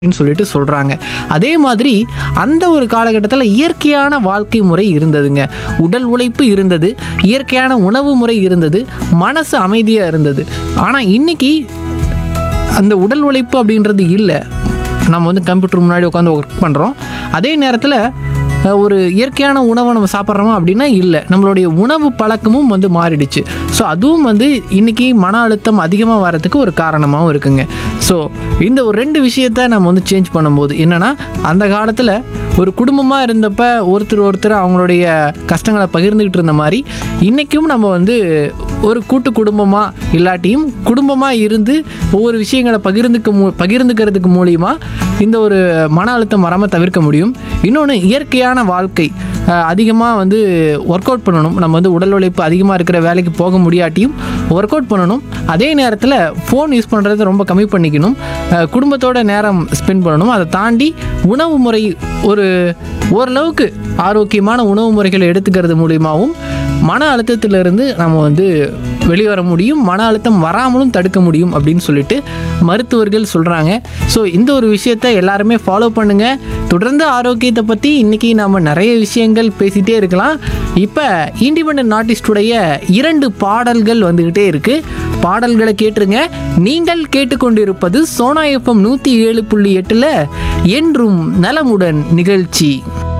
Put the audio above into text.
அப்படின்னு சொல்லிட்டு சொல்கிறாங்க அதே மாதிரி அந்த ஒரு காலகட்டத்தில் இயற்கையான வாழ்க்கை முறை இருந்ததுங்க உடல் உழைப்பு இருந்தது இயற்கையான உணவு முறை இருந்தது மனசு அமைதியாக இருந்தது ஆனால் இன்னைக்கு அந்த உடல் உழைப்பு அப்படின்றது இல்லை நம்ம வந்து கம்ப்யூட்டர் முன்னாடி உட்காந்து ஒர்க் பண்ணுறோம் அதே நேரத்தில் அஹ், ஒரு இயற்கையான உணவை நம்ம சாப்பிட்றோமா அப்படின்னா இல்லை நம்மளுடைய உணவு பழக்கமும் வந்து மாறிடுச்சு ஸோ அதுவும் வந்து இன்னைக்கு மன அழுத்தம் அதிகமாக வர்றதுக்கு ஒரு காரணமாகவும் இருக்குங்க ஸோ இந்த ஒரு ரெண்டு விஷயத்த நம்ம வந்து சேஞ்ச் பண்ணும்போது என்னென்னா அந்த காலத்தில் ஒரு குடும்பமாக இருந்தப்ப ஒருத்தர் ஒருத்தர் அவங்களுடைய கஷ்டங்களை பகிர்ந்துக்கிட்டு இருந்த மாதிரி இன்றைக்கும் நம்ம வந்து ஒரு கூட்டு குடும்பமாக இல்லாட்டியும் குடும்பமாக இருந்து ஒவ்வொரு விஷயங்களை பகிர்ந்துக்க மூ பகிர்ந்துக்கிறதுக்கு மூலிமா இந்த ஒரு மன அழுத்தம் வராமல் தவிர்க்க முடியும் இன்னொன்று இயற்கையான வாழ்க்கை அதிகமாக வந்து ஒர்க் அவுட் பண்ணணும் நம்ம வந்து உடல் உழைப்பு அதிகமாக இருக்கிற வேலைக்கு போக முடியாட்டியும் ஒர்க் அவுட் பண்ணணும் அதே நேரத்தில் ஃபோன் யூஸ் பண்ணுறதை ரொம்ப கம்மி பண்ணிக்கணும் அஹ், குடும்பத்தோட நேரம் ஸ்பெண்ட் பண்ணணும் அதை தாண்டி உணவு முறை ஒரு ஓரளவுக்கு ஆரோக்கியமான உணவு முறைகளை எடுத்துக்கிறது மூலியமாகவும் மன அழுத்தத்திலிருந்து நம்ம வந்து வெளிவர முடியும் மன அழுத்தம் வராமலும் தடுக்க முடியும் அப்படின்னு சொல்லிட்டு மருத்துவர்கள் சொல்கிறாங்க ஸோ இந்த ஒரு விஷயத்த எல்லாருமே ஃபாலோ பண்ணுங்கள் தொடர்ந்து ஆரோக்கியத்தை பற்றி இன்றைக்கி நம்ம நிறைய விஷயங்கள் பேசிகிட்டே இருக்கலாம் இப்போ இண்டிபெண்ட் ஆர்டிஸ்டுடைய இரண்டு பாடல்கள் வந்துக்கிட்டே இருக்குது பாடல்களை கேட்டுருங்க நீங்கள் கேட்டுக்கொண்டிருப்பது சோனா எஃப்எம் நூற்றி ஏழு புள்ளி எட்டில் என்றும் நலமுடன் நிகழ்ச்சி